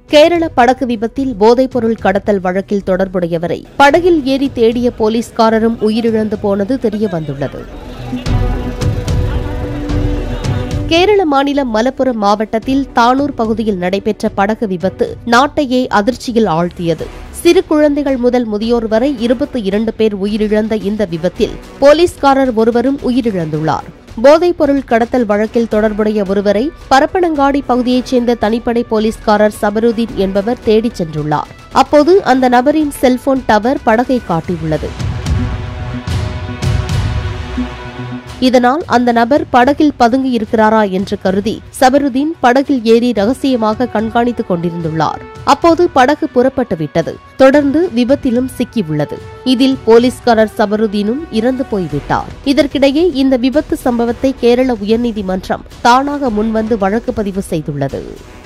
கேரள படகு விபத்தில் போதைப்பொருள் கடத்தல் வழக்கில் தொடர்புடையவரை படகில் ஏறி தேடிய போலீஸ்காரரும் உயிரிழந்து போனது தெரியவந்துள்ளது கேரள மாநிலம் மலப்புரம் மாவட்டத்தில் தானூர் பகுதியில் நடைபெற்ற படகு விபத்து நாட்டையே அதிர்ச்சியில் ஆழ்த்தியது சிறு குழந்தைகள் முதல் முதியோர் வரை இருபத்தி இரண்டு பேர் உயிரிழந்த இந்த விபத்தில் போலீஸ்காரர் ஒருவரும் உயிரிழந்துள்ளார் போதைப்பொருள் கடத்தல் வழக்கில் தொடர்புடைய ஒருவரை பரப்பனங்காடி பகுதியைச் சேர்ந்த தனிப்படை போலீஸ்காரர் சபருதீன் என்பவர் தேடிச் சென்றுள்ளார் அப்போது அந்த நபரின் செல்போன் டவர் படகை காட்டியுள்ளது இதனால் அந்த நபர் படகில் பதுங்கி இருக்கிறாரா என்று கருதி சபருதீன் படகில் ஏறி ரகசியமாக கண்காணித்துக் கொண்டிருந்துள்ளார் அப்போது படகு புறப்பட்டு விட்டது தொடர்ந்து விபத்திலும் சிக்கியுள்ளது இதில் போலீஸ்காரர் சபருதீனும் இறந்து போய்விட்டார் இதற்கிடையே இந்த விபத்து சம்பவத்தை கேரள உயர்நீதிமன்றம் தானாக முன்வந்து வழக்கு பதிவு செய்துள்ளது